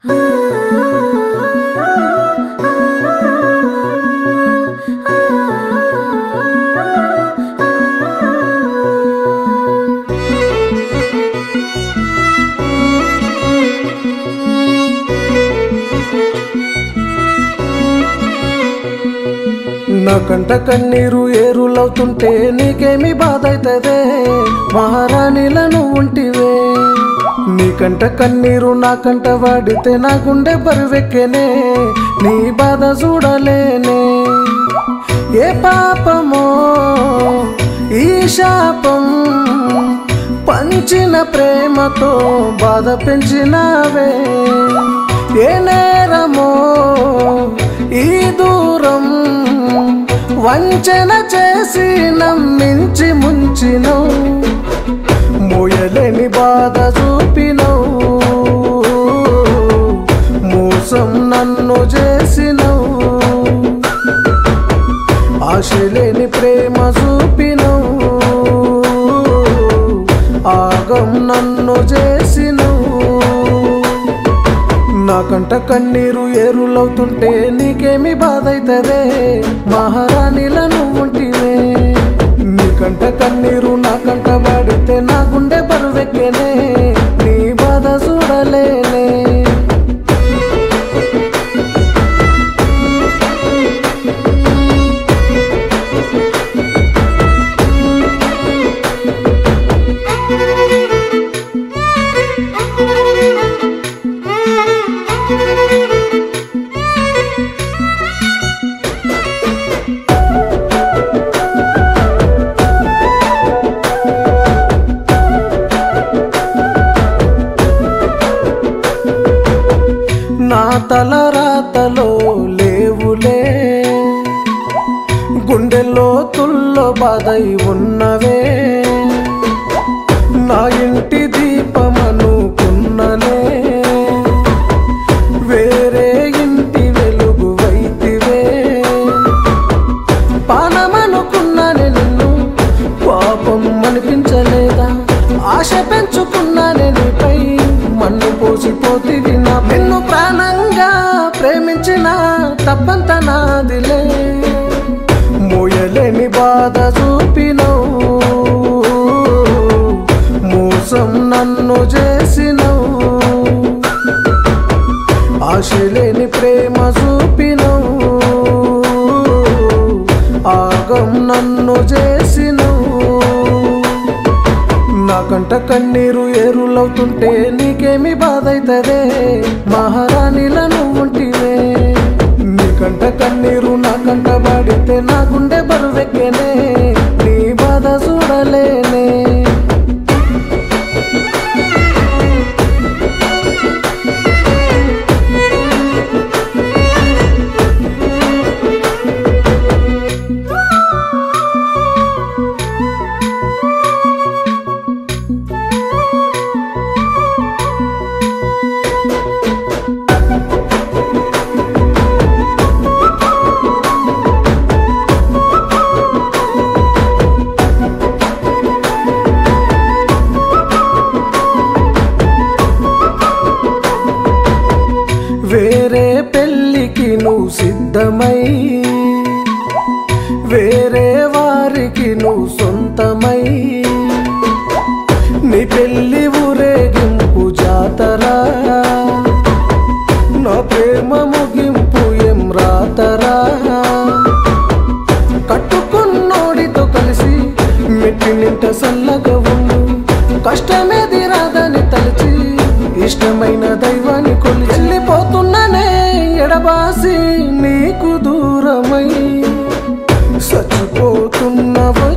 నా కంట కన్నీరు ఏరులవుతుంటే నీకేమి బాధ అవుతుందే మహారాణిలను ఉంటివే నీ కంట కన్నీరు నా కంట వాడితే నా గుండె బరువెక్కేనే నీ బాధ చూడలేనే ఏ పాపమో ఈ శాపం పంచిన ప్రేమతో బాధ పెంచినావే ఏ నేరమో ఈ దూరం వంచన చేసి నమ్మించి ముంచినవు మోయలేని బాధ చూపినవు మోసం నన్ను చేసినవు ఆశలేని ప్రేమ చూపినవు ఆగం నన్ను చేసినవు నాకంట కన్నీరు ఏరులవుతుంటే నీకేమి బాధ అవుతుందే మహారాణిలను ఉంటివే నీకంట కన్నీరు నాకంట పడితే నా గుండె బరువెక్కేనే నీ బాధ చూడలేనే నా తల రాతలో లేవులే గుండెల్లో తుల్లో బాధై ఉన్నవే నా ఇంటి దీపమనుకున్ననే వేరే ఇంటి వెలుగు వైతివే పానమనుకున్నానే నిన్ను పాపం అనిపించలేదా ఆశ పెంచుకున్నానే నీపై మన్ను పోసిపోతివి నా నిన్ను ప్రాణంగా ప్రేమించిన తప్పంత నాదిలే మోయలేని బాధ చూపినవు మోసం నన్ను చేసినవు ఆశలేని ప్రేమ చూపినవు ఆగం నన్ను చేసినవు నాకంట కన్నీరు ఏరులవుతుంటే నీకేమి బాధ అవుతుందే మహారాణిలను ఉంటివే నీకంట కన్నీరు నాకంట పడితే నా గుండె బరువెక్కేనే నీ బాధ చూడలేనే వేరే పెళ్ళికి నువ్వు సిద్ధమై వేరే వారికి నువ్వు సొంతమై నీ పెళ్ళి ఊరేగింపు జాతరా నా ప్రేమ ముగింపు ఏం రాతరా కట్టుకున్నోడితో కలిసి మెట్టి నింట సల్లగా ఉండు కష్టమేది రాదని తలచి ఇష్టమైన దైవాన్ని కొలి వెళ్ళిపోతున్నానే ఎడబాసి నీకు దూరమై చచ్చిపోతున్న